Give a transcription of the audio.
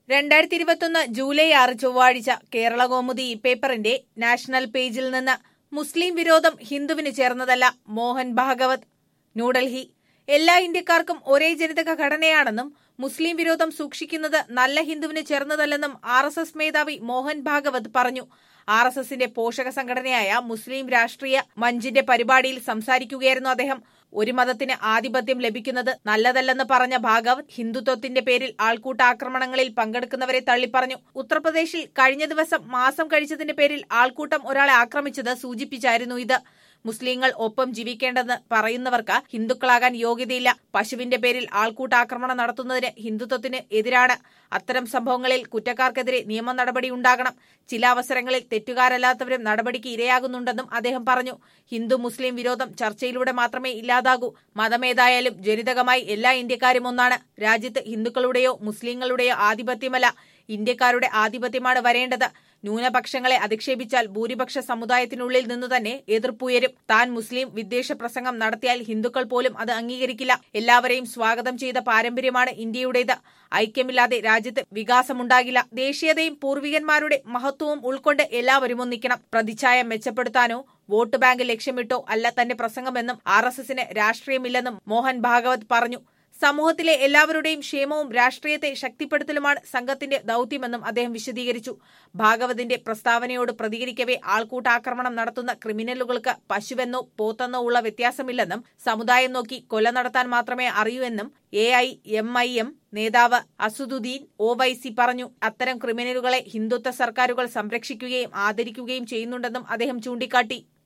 രണ്ടായിരത്തി ഇരുപത്തൊന്ന് ജൂലൈ ആറ് ചൊവ്വാഴ്ച കേരള കൗമുദി ഈ പേപ്പറിന്റെ നാഷണൽ പേജിൽ നിന്ന് മുസ്ലിം വിരോധം ഹിന്ദുവിന് ചേർന്നതല്ല മോഹൻ ഭാഗവത് ന്യൂഡൽഹി എല്ലാ ഇന്ത്യക്കാർക്കും ഒരേ ജനിതക ഘടനയാണെന്നും മുസ്ലിം വിരോധം സൂക്ഷിക്കുന്നത് നല്ല ഹിന്ദുവിന് ചേർന്നതല്ലെന്നും ആർ എസ് എസ് മേധാവി മോഹൻ ഭാഗവത് പറഞ്ഞു ആർ എസ് എസിന്റെ പോഷക സംഘടനയായ മുസ്ലിം രാഷ്ട്രീയ മഞ്ചിന്റെ പരിപാടിയിൽ സംസാരിക്കുകയായിരുന്നു അദ്ദേഹം ഒരു മതത്തിന് ആധിപത്യം ലഭിക്കുന്നത് നല്ലതല്ലെന്ന് പറഞ്ഞ ഭാഗവത് ഹിന്ദുത്വത്തിന്റെ പേരിൽ ആൾക്കൂട്ട ആക്രമണങ്ങളിൽ പങ്കെടുക്കുന്നവരെ തള്ളിപ്പറഞ്ഞു ഉത്തർപ്രദേശിൽ കഴിഞ്ഞ ദിവസം മാസം കഴിച്ചതിന്റെ പേരിൽ ആൾക്കൂട്ടം ഒരാളെ ആക്രമിച്ചത് സൂചിപ്പിച്ചായിരുന്നു ഇത് മുസ്ലിങ്ങൾ ഒപ്പം ജീവിക്കേണ്ടെന്ന് പറയുന്നവർക്ക് ഹിന്ദുക്കളാകാൻ യോഗ്യതയില്ല പശുവിന്റെ പേരിൽ ആൾക്കൂട്ടാക്രമണം നടത്തുന്നതിന് ഹിന്ദുത്വത്തിന് എതിരാണ് അത്തരം സംഭവങ്ങളിൽ കുറ്റക്കാർക്കെതിരെ നിയമ നടപടി ഉണ്ടാകണം ചില അവസരങ്ങളിൽ തെറ്റുകാരല്ലാത്തവരും നടപടിക്ക് ഇരയാകുന്നുണ്ടെന്നും അദ്ദേഹം പറഞ്ഞു ഹിന്ദു മുസ്ലിം വിരോധം ചർച്ചയിലൂടെ മാത്രമേ ഇല്ലാതാകൂ മതമേതായാലും ജനിതകമായി എല്ലാ ഇന്ത്യക്കാരും ഒന്നാണ് രാജ്യത്ത് ഹിന്ദുക്കളുടെയോ മുസ്ലിങ്ങളുടെയോ ആധിപത്യമല്ല ഇന്ത്യക്കാരുടെ ആധിപത്യമാണ് വരേണ്ടത് ന്യൂനപക്ഷങ്ങളെ അധിക്ഷേപിച്ചാൽ ഭൂരിപക്ഷ സമുദായത്തിനുള്ളിൽ നിന്ന് തന്നെ എതിർപ്പുയരും താൻ മുസ്ലിം വിദ്വേഷ പ്രസംഗം നടത്തിയാൽ ഹിന്ദുക്കൾ പോലും അത് അംഗീകരിക്കില്ല എല്ലാവരെയും സ്വാഗതം ചെയ്ത പാരമ്പര്യമാണ് ഇന്ത്യയുടേത് ഐക്യമില്ലാതെ രാജ്യത്ത് വികാസമുണ്ടാകില്ല ദേശീയതയും പൂർവികന്മാരുടെ മഹത്വവും ഉൾക്കൊണ്ട് എല്ലാവരും ഒന്നിക്കണം പ്രതിച്ഛായ മെച്ചപ്പെടുത്താനോ വോട്ട് ബാങ്ക് ലക്ഷ്യമിട്ടോ അല്ല തന്റെ പ്രസംഗമെന്നും ആർ എസ് എസിന് രാഷ്ട്രീയമില്ലെന്നും മോഹൻ ഭാഗവത് പറഞ്ഞു സമൂഹത്തിലെ എല്ലാവരുടെയും ക്ഷേമവും രാഷ്ട്രീയത്തെ ശക്തിപ്പെടുത്തലുമാണ് സംഘത്തിന്റെ ദൌത്യമെന്നും അദ്ദേഹം വിശദീകരിച്ചു ഭാഗവതിന്റെ പ്രസ്താവനയോട് പ്രതികരിക്കവേ ആൾക്കൂട്ടാക്രമണം നടത്തുന്ന ക്രിമിനലുകൾക്ക് പശുവെന്നോ പോത്തെന്നോ ഉള്ള വ്യത്യാസമില്ലെന്നും സമുദായം നോക്കി കൊല നടത്താൻ മാത്രമേ അറിയൂ എന്നും A I M I M നേതാവ് അസുദുദ്ദീൻ ഒവൈസി പറഞ്ഞു അത്തരം ക്രിമിനലുകളെ ഹിന്ദുത്വ സർക്കാരുകൾ സംരക്ഷിക്കുകയും ആദരിക്കുകയും ചെയ്യുന്നുണ്ടെന്നും അദ്ദേഹം ചൂണ്ടിക്കാട്ടി